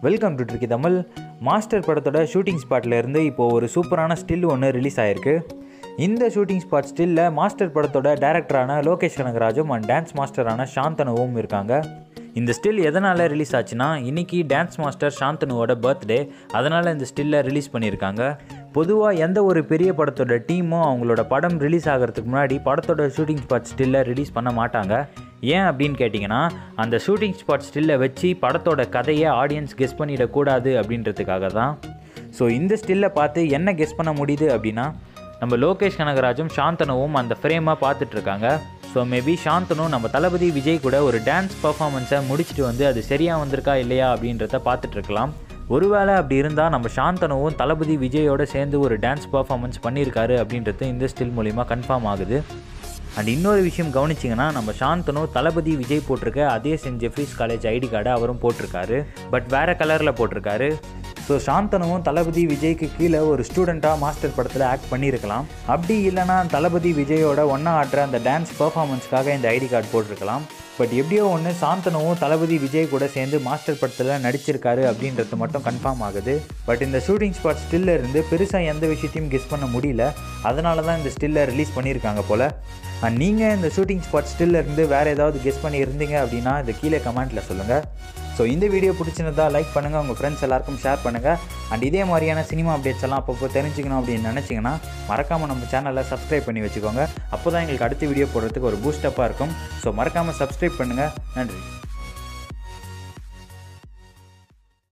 welcome to tricky Tamil Master படத்தோட shooting ஸ்பாட்ல இருந்து இப்போ ஒரு சூப்பரான ஸ்டில் ஒன்று ரிலீஸ் ஆயிருக்கு இந்த ஷூட்டிங் ஸ்பாட் ஸ்டில்ல மாஸ்டர் படத்தோட டைரக்டரான லோகேஷ் கனகராஜும் அண்ட் டான்ஸ் மாஸ்டரான சாந்தனுவும் இருக்காங்க இந்த ஸ்டில் எதனால் ரிலீஸ் ஆச்சுன்னா இன்னைக்கு டான்ஸ் மாஸ்டர் சாந்தனுவோட பர்த்டே அதனால் இந்த ஸ்டில்லை ரிலீஸ் பண்ணியிருக்காங்க பொதுவாக எந்த ஒரு பெரிய படத்தோட டீமும் அவங்களோட படம் ரிலீஸ் ஆகிறதுக்கு முன்னாடி படத்தோட ஷூட்டிங் ஸ்பாட் ஸ்டில்லை ரிலீஸ் பண்ண மாட்டாங்க ஏன் அப்படின்னு கேட்டிங்கன்னா அந்த ஷூட்டிங் ஸ்பாட் ஸ்டில்லை வச்சு படத்தோட கதையை ஆடியன்ஸ் கெஸ் பண்ணிடக்கூடாது அப்படின்றதுக்காக தான் ஸோ இந்த ஸ்டில்லை பார்த்து என்ன கெஸ் பண்ண முடியுது அப்படின்னா நம்ம லோகேஷ் கனகராஜும் சாந்தனுவும் அந்த ஃப்ரேமாக பார்த்துட்ருக்காங்க ஸோ மேபி சாந்தனும் நம்ம தளபதி விஜய் கூட ஒரு டான்ஸ் பர்ஃபார்மன்ஸை முடிச்சுட்டு வந்து அது சரியாக வந்திருக்கா இல்லையா அப்படின்றத பார்த்துட்ருக்கலாம் ஒருவேளை அப்படி இருந்தால் நம்ம சாந்தனுவும் தளபதி விஜயோட சேர்ந்து ஒரு டான்ஸ் பர்ஃபார்மன்ஸ் பண்ணியிருக்காரு அப்படின்றது இந்த ஸ்டில் மூலிமா கன்ஃபார்ம் ஆகுது அண்ட் இன்னொரு விஷயம் கவனிச்சிங்கன்னா நம்ம சாந்தனு தளபதி விஜய் போட்டிருக்க அதே சென்ட் ஜெஃப்ரிஸ் காலேஜ் ஐடி கார்டை அவரும் போட்டிருக்காரு பட் வேறு கலரில் போட்டிருக்காரு ஸோ சாந்தனுவும் தளபதி விஜய்க்கு கீழே ஒரு ஸ்டூடெண்ட்டாக மாஸ்டர் படத்தில் ஆக்ட் பண்ணியிருக்கலாம் அப்படி இல்லைனா தளபதி விஜயோட ஒன்றா ஆடுற அந்த டான்ஸ் பர்ஃபார்மன்ஸ்க்காக இந்த ஐடி கார்டு போட்டிருக்கலாம் பட் எப்படியோ ஒன்று சாந்தனுவும் தளபதி விஜய் கூட சேர்ந்து மாஸ்டர் படத்தில் நடிச்சிருக்காரு அப்படின்றது மட்டும் கன்ஃபார்ம் ஆகுது பட் இந்த ஷூட்டிங் ஸ்பாட் ஸ்டில்ல இருந்து பெருசாக எந்த விஷயத்தையும் கெஸ் பண்ண முடியல அதனால தான் இந்த ஸ்டில்லை ரிலீஸ் பண்ணியிருக்காங்க போல் அண்ட் நீங்கள் இந்த ஷூட்டிங் ஸ்பாட் ஸ்டில்ல இருந்து வேறு ஏதாவது கெஸ் பண்ணி இருந்தீங்க அப்படின்னா இதை கீழே கமெண்ட்டில் சொல்லுங்கள் ஸோ இந்த வீடியோ பிடிச்சிருந்தா லைக் பண்ணுங்கள் உங்கள் ஃப்ரெண்ட்ஸ் எல்லாருக்கும் ஷேர் பண்ணுங்கள் அண்ட் இதே மாதிரியான சினிமா அப்டேட்ஸ் எல்லாம் அப்பப்போ தெரிஞ்சுக்கணும் அப்படின்னு நினச்சிங்கன்னா மறக்காமல் நம்ம சேனலை சப்ஸ்கிரைப் பண்ணி வச்சுக்கோங்க அப்போ தான் எங்களுக்கு அடுத்த வீடியோ போடுறதுக்கு ஒரு பூஸ்டப்பாக இருக்கும் ஸோ மறக்காமல் சப்ஸ்கிரைப் பண்ணுங்கள் நன்றி